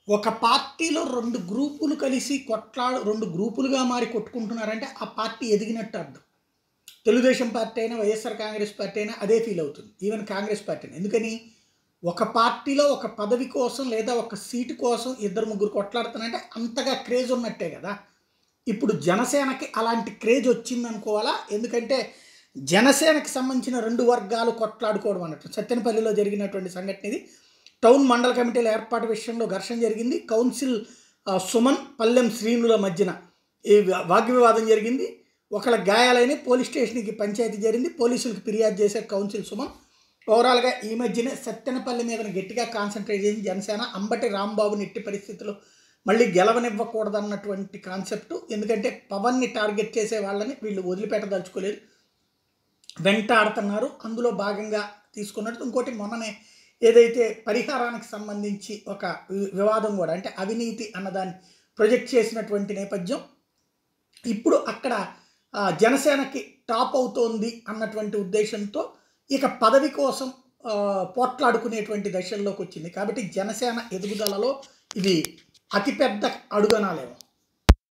ఒక పార్టీలో రెండు గ్రూపులు కలిసి కొట్లాడు రెండు గ్రూపులుగా మారి కొట్టుకుంటున్నారంటే ఆ పార్టీ ఎదిగినట్టు అర్థం తెలుగుదేశం పార్టీ అయినా వైఎస్ఆర్ కాంగ్రెస్ పార్టీ అయినా అదే ఫీల్ అవుతుంది ఈవెన్ కాంగ్రెస్ పార్టీ అయినా. ఎందుకని ఒక పార్టీలో ఒక పదవి కోసం లేదా ఒక సీటు కోసం ఇద్దరు ముగ్గురు కొట్లాడుతున్నారంటే అంతగా క్రేజ్ ఉన్నట్టే కదా ఇప్పుడు జనసేనకి అలాంటి క్రేజ్ వచ్చింది అనుకోవాలా ఎందుకంటే జనసేనకి సంబంధించిన రెండు వర్గాలు కొట్లాడుకోవడం అన్నట్టు సత్తెనపల్లిలో జరిగినటువంటి సంఘటన ఇది టౌన్ మండల కమిటీల ఏర్పాటు విషయంలో ఘర్షణ జరిగింది కౌన్సిల్ ఆ, సుమన్ పల్లెం శ్రీనుల మధ్యన ఈ వా- వాగ్వివాదం జరిగింది ఒకళ్ళ గాయాలైన పోలీస్ స్టేషన్కి పంచాయతీ జరిగింది పోలీసులకు ఫిర్యాదు చేశారు కౌన్సిల్ సుమన్ ఓవరాల్గా ఈ మధ్యనే సత్తెనపల్లి మీద గట్టిగా కాన్సన్ట్రేట్ చేసింది జనసేన అంబటి రాంబాబుని ఎట్టి పరిస్థితుల్లో మళ్ళీ గెలవనివ్వకూడదన్నటువంటి కాన్సెప్ట్ ఎందుకంటే పవన్ని టార్గెట్ చేసే వాళ్ళని వీళ్ళు వదిలిపెట్టదలుచుకోలేదు వెంటాడుతున్నారు అందులో భాగంగా తీసుకున్నట్టు ఇంకోటి మొన్ననే ఏదైతే పరిహారానికి సంబంధించి ఒక వి- వివాదం కూడా అంటే అవినీతి అన్నదాన్ని ప్రొజెక్ట్ చేసినటువంటి నేపథ్యం ఇప్పుడు అక్కడ ఆ, జనసేనకి టాప్ అవుతోంది అన్నటువంటి ఉద్దేశంతో ఇక పదవి కోసం ఆ, పోట్లాడుకునేటువంటి దశల్లోకి వచ్చింది కాబట్టి జనసేన ఎదుగుదలలో ఇది అతిపెద్ద అడుగనాలేమో